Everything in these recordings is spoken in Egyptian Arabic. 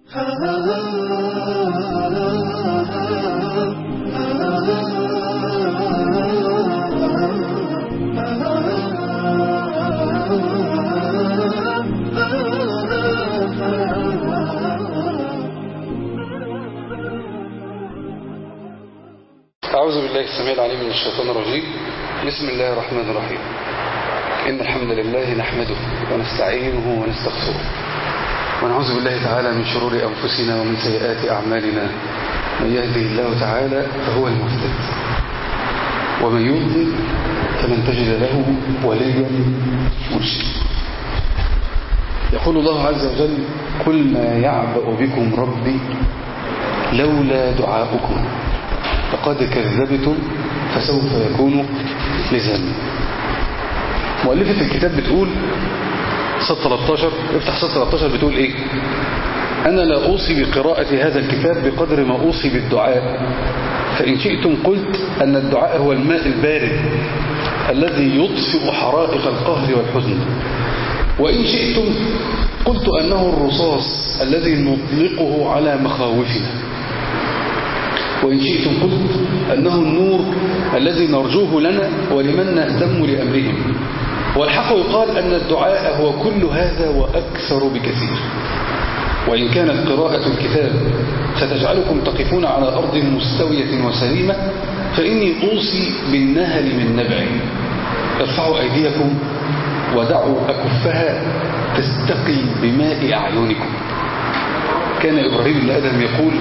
أعوذ بالله السميع العليم من الشيطان الرجيم بسم الله الرحمن الرحيم إن الحمد لله نحمده ونستعينه ونستغفره ونعوذ بالله تعالى من شرور أنفسنا ومن سيئات أعمالنا من يهده الله تعالى فهو المهتد ومن يضلل فلن تجد له وليا مرشدا يقول الله عز وجل قل ما يعبأ بكم ربي لولا دعاؤكم فقد كذبتم فسوف يكون لزاما مؤلفة الكتاب بتقول صد 13 افتح صد 13 بتقول ايه انا لا اوصي بقراءة هذا الكتاب بقدر ما اوصي بالدعاء فان شئتم قلت ان الدعاء هو الماء البارد الذي يطفئ حرائق القهر والحزن وان شئتم قلت انه الرصاص الذي نطلقه على مخاوفنا وإن شئتم قلت أنه النور الذي نرجوه لنا ولمن نهتم لأمرهم والحق يقال أن الدعاء هو كل هذا وأكثر بكثير وإن كانت قراءة الكتاب ستجعلكم تقفون على أرض مستوية وسليمة فإني أوصي بالنهل من نبع ارفعوا أيديكم ودعوا أكفها تستقي بماء أعينكم كان إبراهيم بن آدم يقول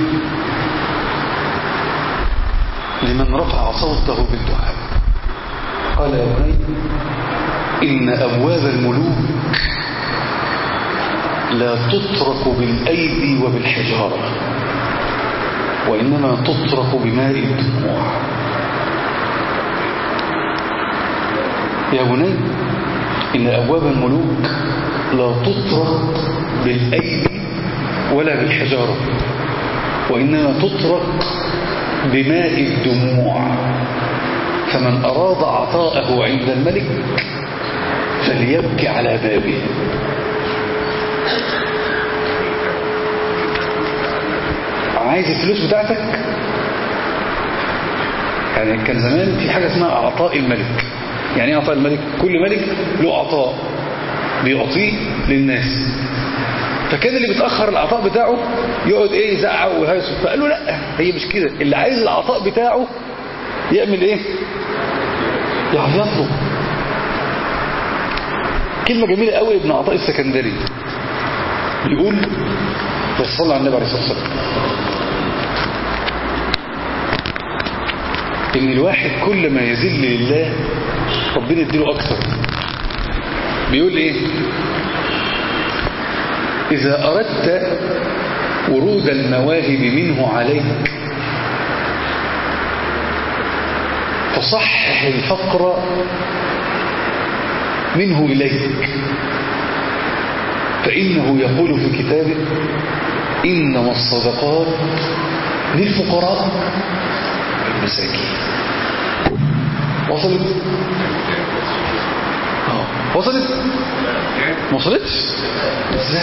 لمن رفع صوته بالدعاء قال يا بني إن أبواب الملوك لا تطرق بالأيدي وبالحجارة وإنما تطرق بماء الدموع يا بني إن أبواب الملوك لا تطرق بالأيدي ولا بالحجارة وإنما تطرق بماء الدموع فمن أراد عطاءه عند الملك فليبكي على بابه عايز الفلوس بتاعتك يعني كان زمان في حاجة اسمها عطاء الملك يعني ايه عطاء الملك كل ملك له عطاء بيعطيه للناس فكان اللي بيتأخر العطاء بتاعه يقعد ايه يزعق ويهيص فقال له لا هي مش كده اللي عايز العطاء بتاعه يعمل ايه يعيط له كلمة جميلة قوي ابن عطاء السكندري بيقول بس صلى على النبي عليه الصلاة والسلام ان الواحد كل ما يذل لله ربنا يديله اكثر بيقول ايه إذا أردت ورود المواهب منه عليك فصحح الفقر منه إليك فإنه يقول في كتابه إنما الصدقات للفقراء والمساكين وصلت وصلت ما وصلتش ازاي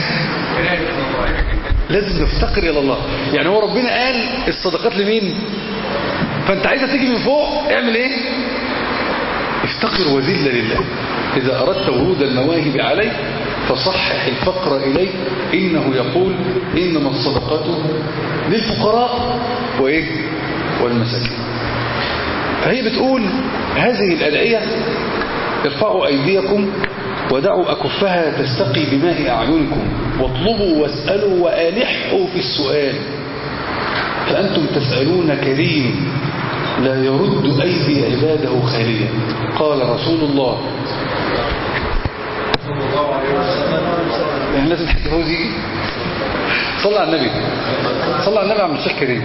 لازم نفتقر الى الله يعني هو ربنا قال الصدقات لمين فانت عايزها تيجي من فوق اعمل ايه افتقر وذل لله اذا اردت ورود المواهب عليه فصحح الفقر اليه انه يقول انما الصدقات للفقراء وايه والمساكين فهي بتقول هذه الادعيه ارفعوا ايديكم ودعوا أكفها تستقي بماء أعينكم واطلبوا واسألوا وآلحوا في السؤال فأنتم تسألون كريم لا يرد أيدي عباده خاليا قال رسول الله يعني لازم حد فوزي صلى على النبي صلى على النبي عم الشيخ كريم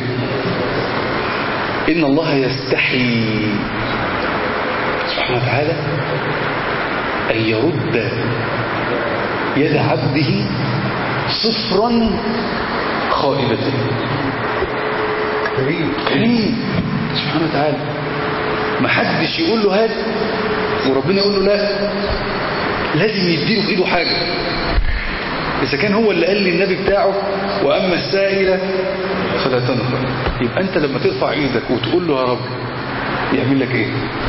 إن الله يستحي سبحانه وتعالى أن يرد يد عبده صفرا خائبة كريم كريم سبحانه وتعالى ما حدش يقول له هات وربنا يقول له لا لازم يديله في ايده حاجة إذا كان هو اللي قال للنبي بتاعه وأما السائل فلا تنهر يبقى أنت لما ترفع إيدك وتقول له يا رب يعمل لك إيه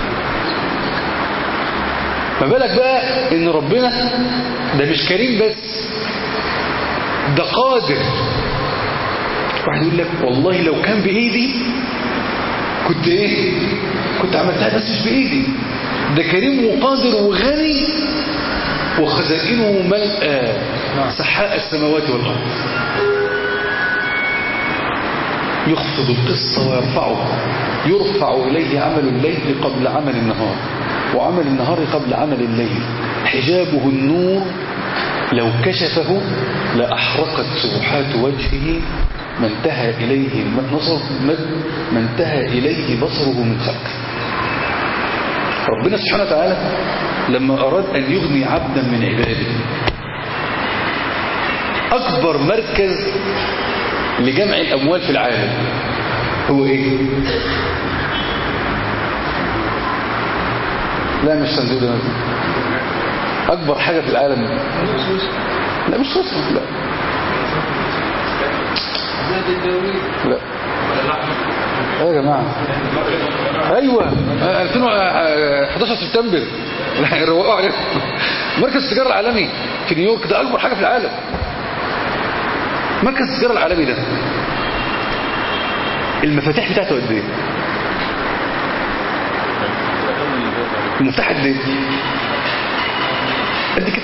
ما بالك بقى إن ربنا ده مش كريم بس ده قادر واحد يقول لك والله لو كان بإيدي كنت إيه كنت عملتها بس مش بإيدي ده كريم وقادر وغني وخزائنه ملأى سحاء السماوات والأرض يخفض القسط ويرفعه يرفع إليه عمل الليل قبل عمل النهار وعمل النهار قبل عمل الليل حجابه النور لو كشفه لأحرقت سبحات وجهه ما انتهى إليه نصر ما انتهى إليه بصره من خلقه ربنا سبحانه وتعالى لما أراد أن يغني عبدا من عباده أكبر مركز لجمع الأموال في العالم هو إيه لا مش صندوق ده أكبر حاجة في العالم لا مش رسم لا لا ايه يا جماعة ايوه 2011 سبتمبر روقوا عليهم مركز التجارة العالمي في نيويورك ده اكبر حاجة في العالم مركز التجارة العالمي ده المفاتيح بتاعته قد ايه المفتاح قد ايه قد كده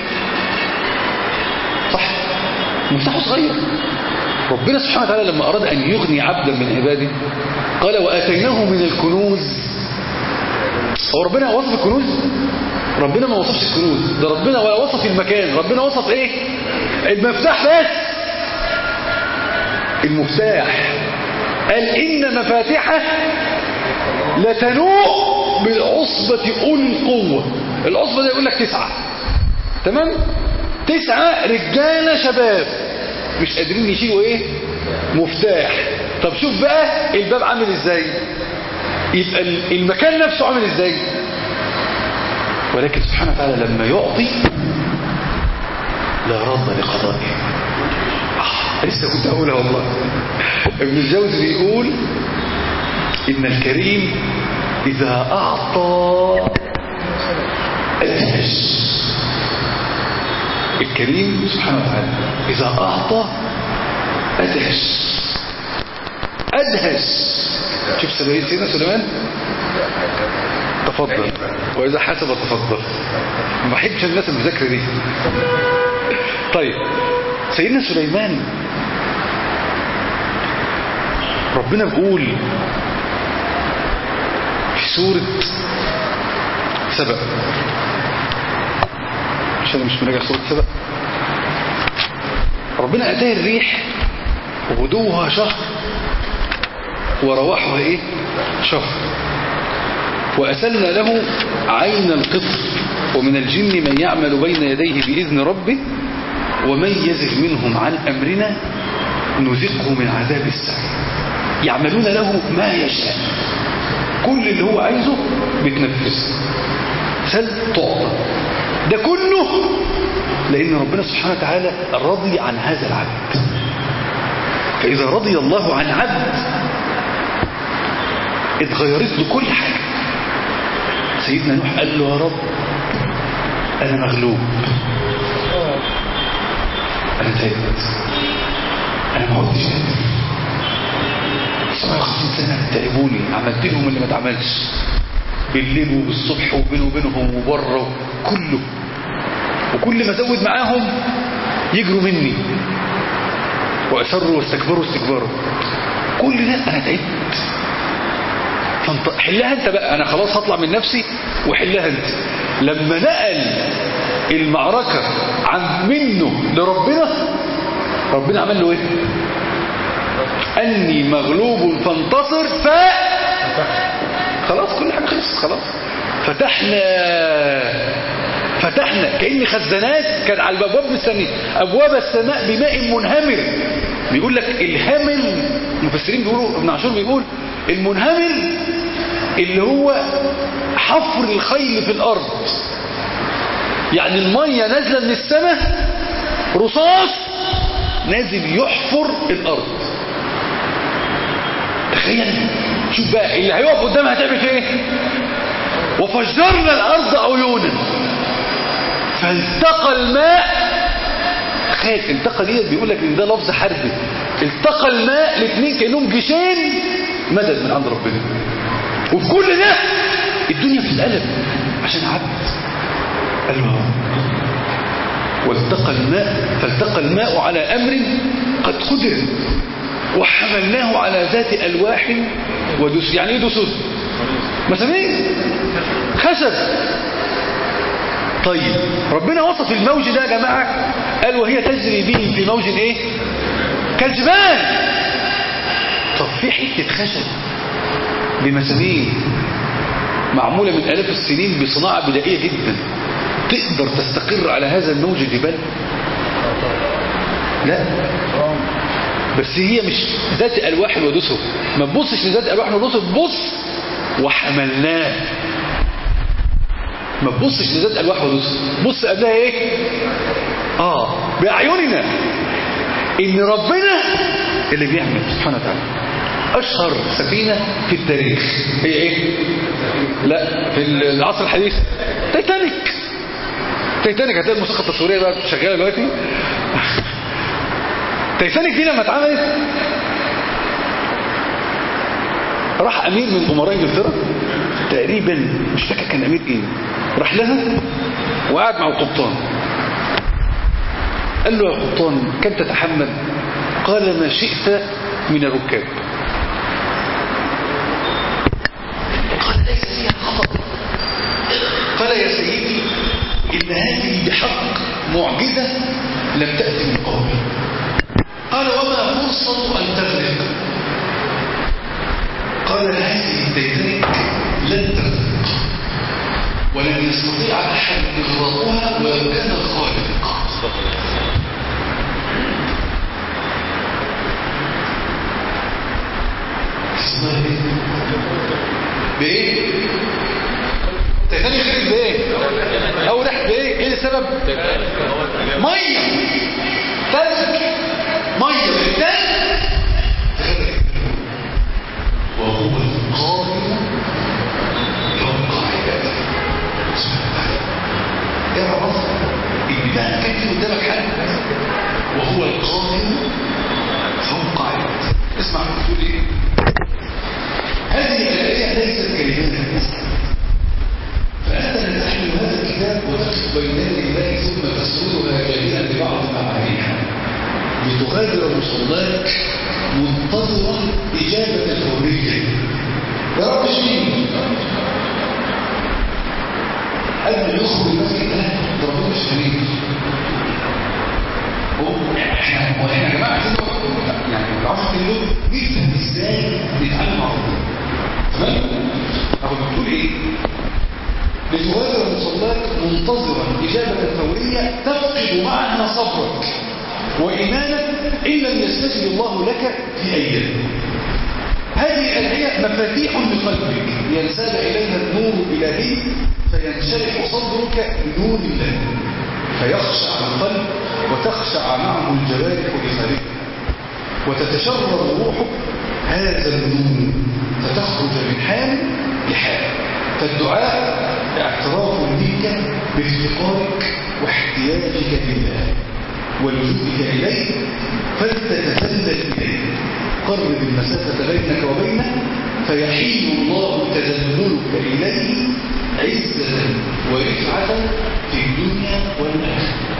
صح مفتاحه صغير ربنا سبحانه وتعالى لما أراد أن يغني عبدا من عباده قال وآتيناه من الكنوز هو ربنا وصف الكنوز ربنا ما وصفش الكنوز ده ربنا ولا وصف المكان ربنا وصف ايه المفتاح بس المفتاح قال إن مفاتحه لتنوء بالعصبة أولي القوة العصبة ده يقول لك تسعة تمام تسعة رجالة شباب مش قادرين يشيلوا ايه مفتاح طب شوف بقى الباب عامل ازاي يبقى المكان نفسه عامل ازاي ولكن سبحانه وتعالى لما يعطي لا رد لقضائه آه لسه كنت اقولها والله ابن الجوزي بيقول ان الكريم اذا اعطى ادهش الكريم سبحانه وتعالى إذا أعطى أدهش أدهش شوف سيدنا سليمان تفضل وإذا حسب تفضل ما بحبش الناس المذاكرة دي طيب سيدنا سليمان ربنا بيقول في سورة سبأ عشان مش مراجع صوت سبق ربنا اتاه الريح غدوها شهر ورواحها ايه شهر وأسلنا له عين القطر ومن الجن من يعمل بين يديه بإذن ربه ومن يزغ منهم عن أمرنا نذقه من عذاب السعير يعملون له ما يشاء كل اللي هو عايزه بتنفذ سل تعطى ده كله لأن ربنا سبحانه وتعالى رضي عن هذا العبد فإذا رضي الله عن عبد اتغيرت له كل حاجة سيدنا نوح قال له يا رب أنا مغلوب أنا تعبت أنا ما عدتش قادر 57 سنة تعبوني عملت لهم اللي ما اتعملش بالليل وبالصبح وبينه وبينهم وبره كله وكل ما زود معاهم يجروا مني وأسروا واستكبروا استكبارا كل ده أنا تعبت فانت حلها انت بقى أنا خلاص هطلع من نفسي وحلها انت لما نقل المعركة عن منه لربنا ربنا عمل له ايه أني مغلوب فانتصر ف خلاص كل حاجة خلصت خلاص فتحنا فتحنا كأن خزانات كان على الابواب مستنيه ابواب السماء بماء منهمر بيقول لك الهمل المفسرين بيقولوا ابن عاشور بيقول المنهمر اللي هو حفر الخيل في الارض يعني الميه نازله من السماء رصاص نازل يحفر الارض تخيل شوف بقى اللي هيقف قدامها هتعمل فيه ايه وفجرنا الارض عيونا فالتقى الماء تخيل التقى ديت بيقول لك ان ده لفظ حربي التقى الماء الاثنين كانهم جيشين مدد من عند ربنا وفي كل ده الدنيا بتتقلب عشان عبد قال له والتقى الماء فالتقى الماء على امر قد قدر وحملناه على ذات الواح ودس يعني ايه دسوس مسامير خشب طيب ربنا وصف الموج ده يا جماعه قال وهي تجري بهم في موج ايه كالجبال طب في حته خشب بمسامير معموله من الاف السنين بصناعه بدائيه جدا تقدر تستقر على هذا الموج الجبال لا بس هي مش ذات الواح ودسر ما تبصش لذات الواح ودسر بص وحملناه ما تبصش لذات الواح ودسر بص قبلها ايه اه باعيننا ان ربنا اللي بيعمل سبحانه وتعالى اشهر سفينه في التاريخ هي ايه لا في العصر الحديث تايتانيك تايتانيك هتلاقي الموسيقى التصويريه بقى شغاله دلوقتي تايتانيك دي لما اتعملت راح امير من امراء انجلترا تقريبا مش فاكر كان امير ايه راح لها وقعد مع القبطان قال له يا قبطان كم تتحمل قال ما شئت من الركاب قال ليس فيها خطر قال يا سيدي إن هذه بحق معجزة لم تأتي من قومي قال وما فرصة أن تغرق قال هذه التيتانيك لن تغرق ولن يستطيع أحد إغراقها ولو كان الخالق اسمها ايه؟ بايه؟ تيتانيك خرج بايه؟ او ريحه بايه؟ ايه السبب؟ ميه ثلج ميه بالثلج وهو القادر فوق عباده اعرف ان ده كان في قدامك حل وهو القادر فوق عباده اسمع بتقول ايه هذه الآية ليست كلمات فأنت لا تحمل هذا الكتاب وتقف بين يدي الله ثم تسردها جميعا لبعض معانيها لتغادر مصلاك منتظرا إجابة الحرية يا رب اشفيني قبل يخرج المسجد ده ده ربنا مش فاهمين احنا واحنا يا جماعه عايزين يعني العشر كيلو نفهم ازاي نتعلم مع ربنا تمام اهو بتقول ايه لتغادر مصلاك منتظرا إجابة فورية تفقد معها صبرك وإيمانك إن لم يستجب الله لك في أيام هذه الآية مفاتيح لقلبك ينساب إليها النور الإلهي فينشرح صدرك بنور الله فيخشع القلب وتخشع معه الجوارح لخالقه وتتشرب روحك هذا النور فتخرج من حال لحال فالدعاء اعتراف منك بافتقارك واحتياجك لله ولجوئك إليه فلتتذلل إليه قرب المسافة بينك وبينه فيحيل الله تذللك إليه عزة ورفعة في الدنيا والآخرة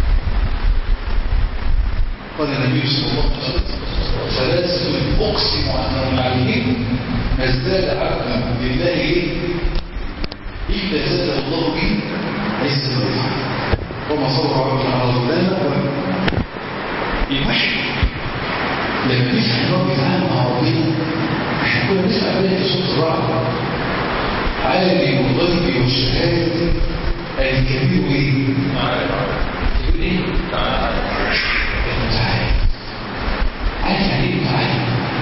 قال النبي صلى الله عليه وسلم ثلاثة أقسم أنهم عليهم ما ازداد عبدا لله إيه؟ إلا زاده الله به عزة ورفعة وما صبر عبد على ظلامه الواحد لما نفهم رب تعالى مع ربنا احنا كنا بنسمع بين صوت الرعد عالم الغيب والشهادة الكبير ايه؟ يقول ايه؟ تعالى تعالى عارف يعني ايه تعالى؟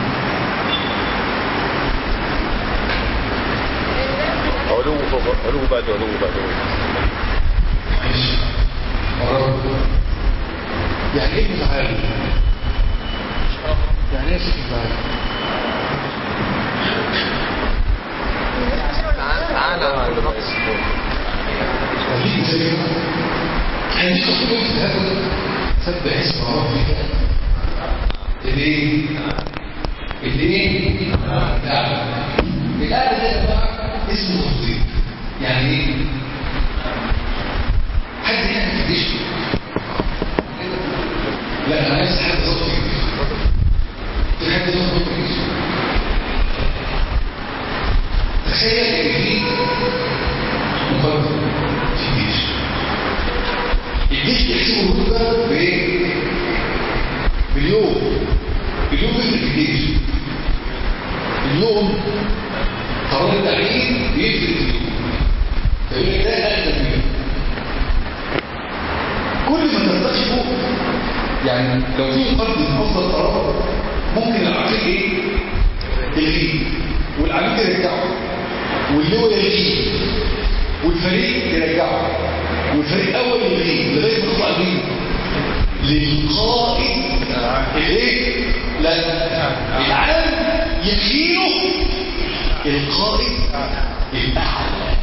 علو فوق علو بعد علو بعد علو معلش قرب يعني ايه متعالي يعني ايه شيخ متعالي تعالى بنقص هديك زي هديك خطوة في هذا سبح اسم ربك الايه الايه الاعلى الاعلى ده بقى اسمه تفضيل يعني ايه حد يعني في الجيش لا انا عايز حد ظبط في الجيش في حد ظبط في الجيش تخيل ان في مقدم في الجيش الجيش بيحسبوا الهدى بايه؟ باليوم اليوم بيفرق في الجيش اليوم قرار التعيين بيفرق في اليوم فيقول لك ده اقدم منه كل ما ترتقي فوق يعني لو في مقدم افضل قرار ممكن العقيد ايه؟ يلغيه والعميد يرجعه واللواء يلغيه والفريق يرجعه والفريق الاول يلغيه لغايه ما تطلع مين للقائد الايه لا العام يخيله القائد الاعلى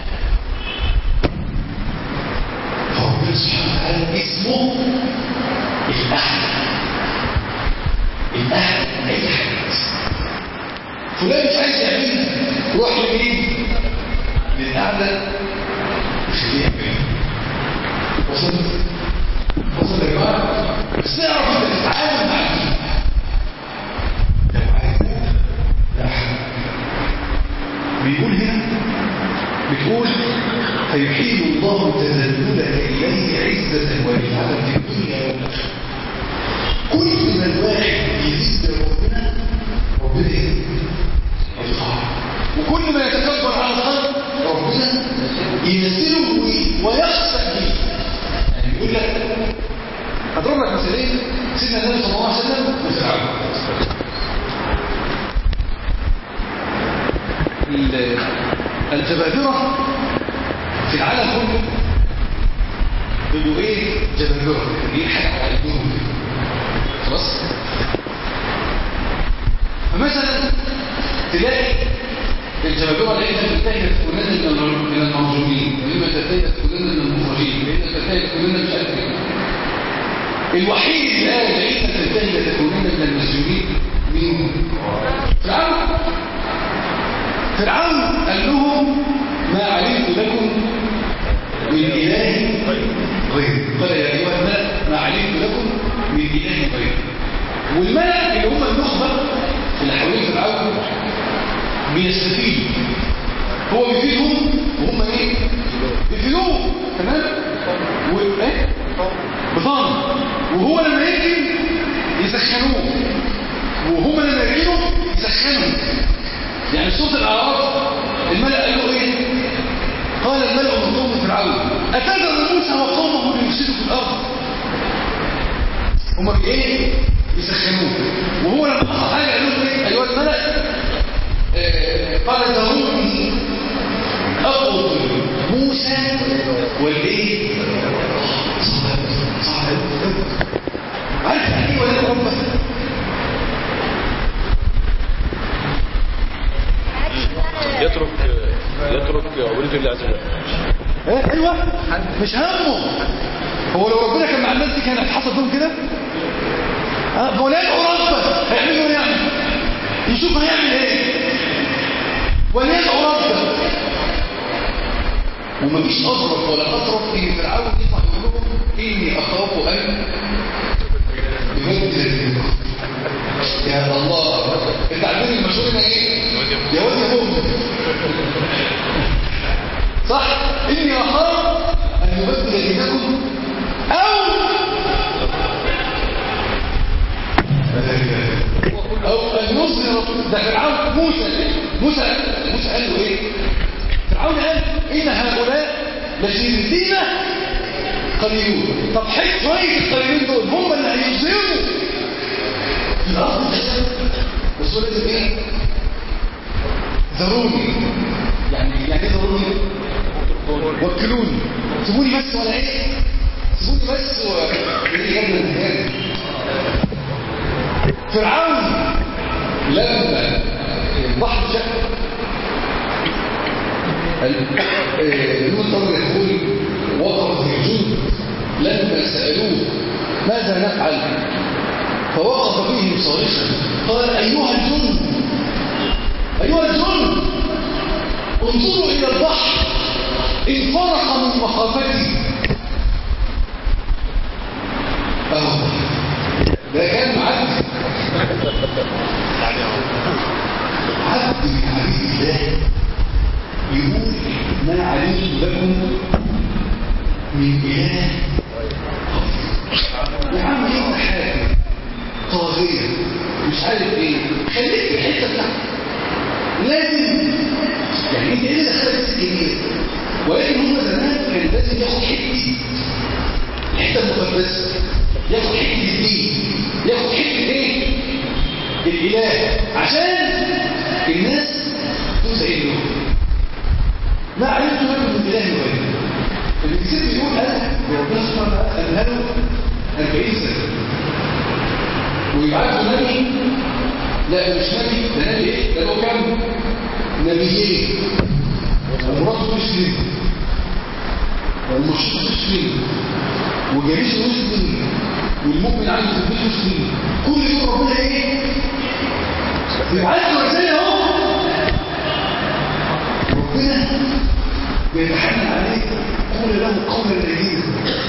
فربنا سبحانه وتعالى اسمه الاعلى الاعلى من اي حاجه فلان مش عايز يعملها روح لمين للاعلى وخليه يعملها وصلت وصلت يا جماعه بس اعرف انت تتعامل مع مين لو عايز لا بيقول هنا بتقول فيحيل الله تذللك اليه عزه ورفعه في الدنيا والاخره كل ما الواحد يزيد ربنا ربنا ايه يرفعه وكل ما يتكبر على الخلق ربنا ينزله ويخسر به يعني يقول لك اضرب لك مثالين سيدنا النبي صلى الله عليه وسلم وفرعون الجبابرة في العالم كله بيقولوا ايه جبابرة يضحك على الدنيا خلاص فمثلا تلاقي الجبابرة لقيتها تنتهي كلنا من المرجومين ولما تنتهي كلنا من المخرجين لان تنتهي كلنا مش عارف ايه الوحيد اللي قال لقيتها تنتهي لتكونن من المسجونين مين؟ فرعون فرعون قال لهم ما علمت لكم من اله غير قال يا ايها الملأ ما علمت لكم من اله غير والملأ اللي هم النخبه اللي حوالين فرعون بيستفيدوا هو بيفيدهم وهم ايه بيفيدوه تمام وايه بظن وهو لما يجي يسخنوه وهم لما يجيله يسخنوا يعني صوت الاعراض الملأ قال له ايه قال الملأ من قوم فرعون اتذر موسى وقومه ليفسدوا في الارض هم بايه يسخنوه وهو لما حصل حاجه قال لهم ايه ايها الملأ قال ذروني أقتل موسى والإيه؟ صعب صعب عارف يعني ايه ولا ربك؟ يترك يترك عبودية الله عز وجل ايه ايوه مش همه هو لو ربنا كان مع الناس دي كان هيتحصل فيهم كده؟ اه هو لا يدعو ربك هيعملوا ايه يعني؟ يشوف هيعمل ايه؟ وليدعو ربه ومفيش أظرف ولا أطرف إن فرعون يطلع يقول لهم إني أخاف أن يبدل يا الله التعبير المشهور هنا إيه؟ يا واد يا مؤمن صح؟ إني أخاف أن يبدل دينكم أو أو أن يظهر ده فرعون موسى موسى موسى قال له إيه؟ فرعون قال إن هؤلاء لشرذين قليلون طب حيث شوية القليلين دول هم اللي هيظهروا في الأرض الفساد بس هو لازم إيه؟ ذروني يعني يعني إيه ذروني؟ وكلوني سيبوني بس ولا إيه؟ سيبوني بس و ايه يا ابن الهان فرعون لما البحر شق ابن الطور يقول وقف الجند لما سألوه ماذا نفعل فوقف فيهم صارخا قال أيها الجند أيها الجند انظروا إلى البحر انفرق من مخافتي أهو ده كان معدي عبد من عبيد الله يقول ما علمت لكم من إله يا عم انت حاكم طاغية مش عارف ايه خليك في الحته بتاعتك لازم يعني انت ايه اللي دخلك السكينيه ولكن هم زمان كان لازم ياخد حته الحته المقدسه ياخد حته الدين ياخد حته ايه الاله عشان الناس تزعل له ما علمت لكم من اله غيره اللي بيصير بيقول انا وربنا سبحانه وتعالى قالها له 40 سنه ويبعت له نبي لا ده مش نبي ده نبي ايه ده هو كام نبيين ومراته مسلم والمشرك مسلم وجريش مسلم والمؤمن عنده في البيت مسلم كل دول ربنا ايه بيبعت له رساله اهو ربنا بيتحنن عليه قول له قولا لذيذا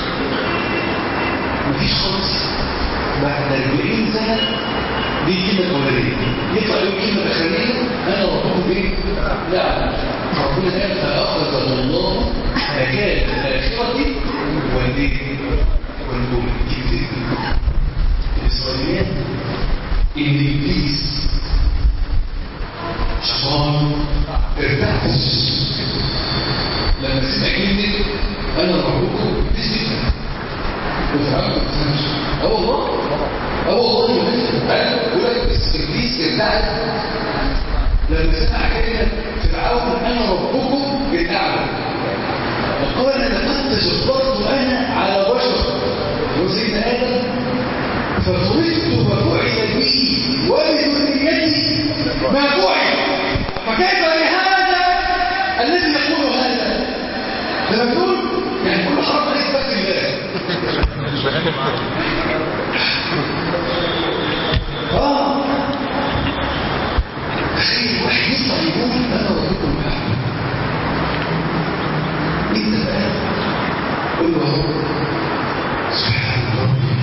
مفيش خالص بعد 40 سنة دي كلمة أولانية يطلع يوم كلمة أخرية أنا ربكم إيه؟ لا ربنا قال فأخذ الله مكان الآخرة والدين والدول الإسرائيليات إن إبليس شيطان ارتعش لما سمع كلمة أنا ربكم بسم وفعلا ما تفهمش اه والله اه والله يا بنت انا بقول لك بس ابليس ارتعد لما سمع كلمه فرعون انا ربكم الاعلى وقال لقد تجبرت انا على بشر وسيدنا ادم ففرجت فبعث بي وبذريتي ما بعث فكيف لهذا الذي يقول هذا ده مجنون يعني كل حرف عليه اثبات الله اه تخيل واحد يطلع يقول انا ربكم الاعلى انت بقى قول له سبحان ربي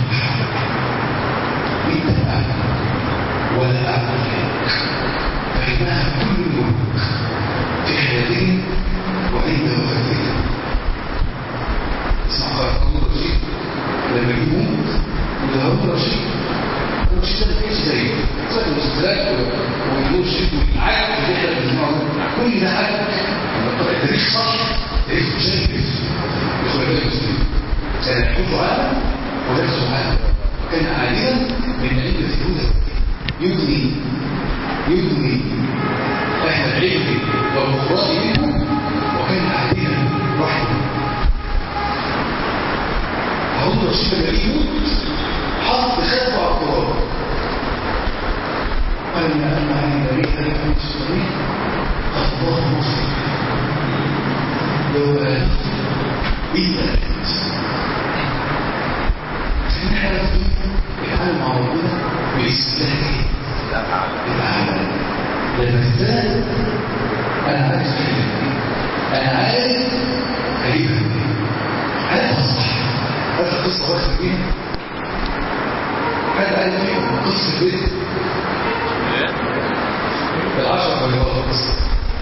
انت الاعلى ولا اعلى فانها كل الملوك في حياتهم وعند وفاتهم اسمع قال الله رشيد لما يموت وده هو رشيد رشيد ده ايش زي زي المسلسلات ويقول شيء والعك اللي احنا بنسمعه كل ده عك طلع تاريخ صح تاريخ مشرف يخرج المسلمين كان يحكم عالم ويحكم عالم كان عادلا من علم الهدى يبني يبني اهل العلم والقراء منه وكان عادلا وحده هارون رشيد لما يموت حط خلفه على القرآن قال إن أنا عن بريء لك من الصديق الله مصر لو بلغت إلا أنت فإن حالة العالم مع ربنا بإسلامه العالم لما ازداد أنا عارف كلمة أنا عارف كلمة عارفها صح عارف القصة واخد فيها حد قال فيها قصة بيت العشر مرات القصة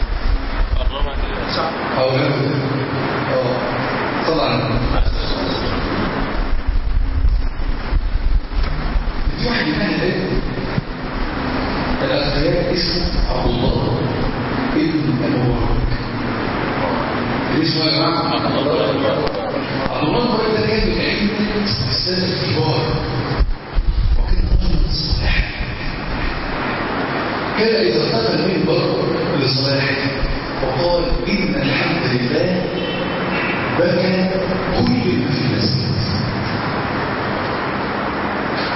أو لا أه طبعا في واحد من أهل الأخيار اسمه عبد الله ابن المبارك اسمه يا جماعة عبد الله المبارك ده كان من علم السادة الكبار وكان رجل صالح كان إذا ارتقى المنبر لصلاحه وقال إن الحمد لله بكى كل ما في المسجد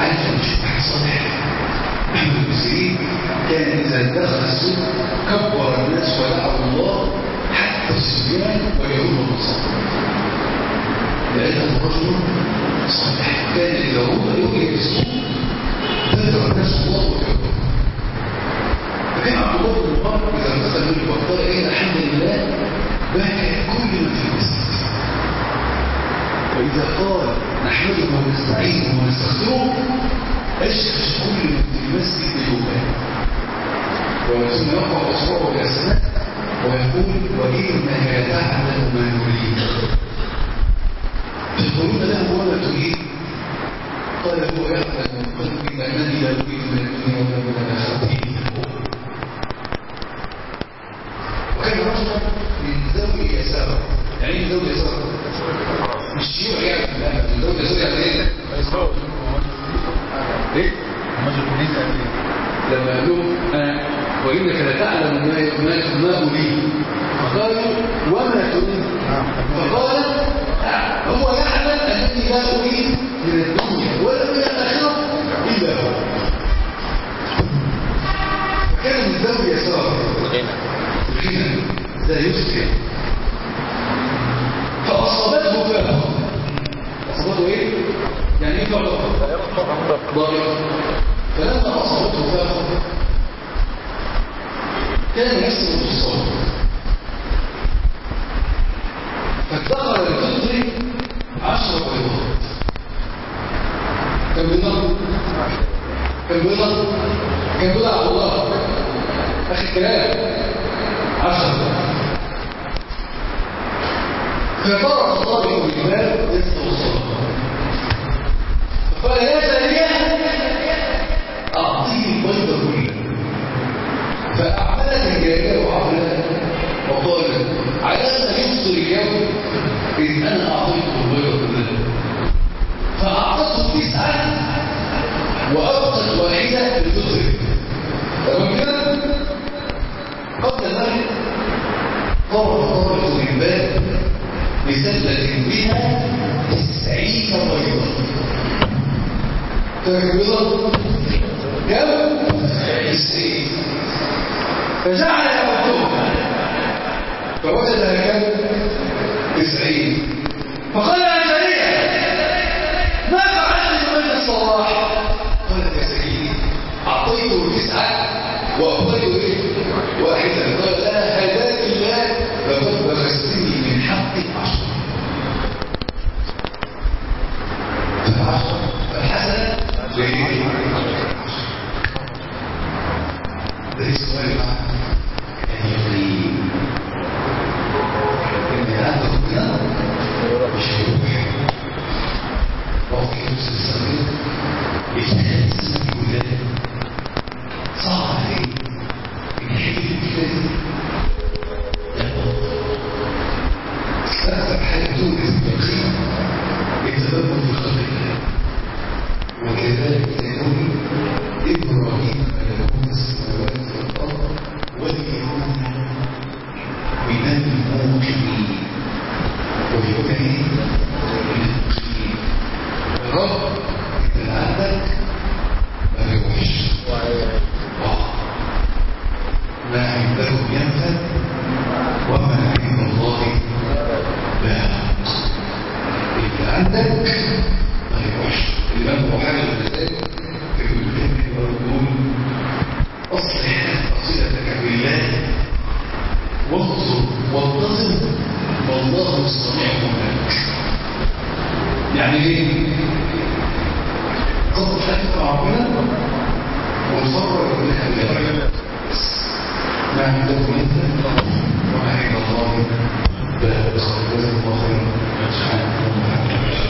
عارف لما تشوف واحد صالح محمد بن سيرين كان اذا دخل السوق كبر الناس ودعوا الله حتى الصبيان واليهود والنصارى لأنه رجل صالح كان إذا هو يوجد السوق ذكر الناس الله وكبر فكان عبد الله بن مبارك إذا دخل من البطال إيه الحمد لله بكى كل من في المسجد وإذا قال نحمده ونستعينه ونستغفره أشخص كل من في المسجد بيومه ثم يرفع أصبعه إلى السماء ويقول وإنك لتعلم ما نريد تقولون له وما تريد قال هو يعلم من قلبي أنني لا أريد من الدنيا ولا من الآخرة وكان رجلا من ذوي يسار يعني ايه ذوي يسار مش شيوع يعني لا من ذوي يسار يعني ايه ايه لما قال لهم انا وانك لتعلم ما ما ما اريد فقالوا وما تريد فقال هو يعلم انني لا اريد من الدنيا ولا من الاخره الا هو فكان من ذوي يسار الغنى لا يسرع فاصابته فاقه اصابته ايه يعني ايه فاقه ضرر فلما أصابته فاقه كان يحسن بالصوت فادخر للفطر عشر بيضات كم بيضة؟ كم بيضة؟ كم بيضة على الله أخي الكلام عشر فطرق الطالب بالباب يستوصل فقال يا سريع أعطيه البيضة كلها فأعملت الجارية وعملت وقالت على أن يفطر اليوم إذ أنا أعطيته البيضة كلها فأعطته تسعة وأبقت واحدة لتطرق تمام كده؟ قبل ذلك طرق طرق الباب بسلة بها تسعين بيضة تكبيضة كم؟ تسعين فجعل يعدها فوجدها كم؟ تسعين فقال يا جريء ما فعلت بين الصباح قالت يا سيدي أعطيته تسعة وأعطيته إيه؟ واحدة قال لا هداك الله لقد بخستني من حقك عشرة فالعشرة فالحسنة ليه؟ ده السؤال بقى يعني ان عند ربنا مش هيروح وقت نفس السمين يتهيأ السمين ولاده صعب عليه ان يحل الكلام أكثر حاجة دون التدخين يتدبر في خلق الله وكذلك يقول إبراهيم ملكوت السماوات والأرض وليكون من الموقنين وليكون من الموقنين رب إذا عندك ما يوحش ما عندهم ينفد وما عند الله لا إذا عندك ما يوحش الإمام أبو حاجة الغزالي في الكتاب يقول أصلح صلتك بالله واخزر وانتظر والله الصنيع هناك يعني ايه؟ قصد حاجة مع ربنا وتصور لك بالله ما عندكم انت وما عند الله لا تخرج الله خيرا سبحانه وتعالى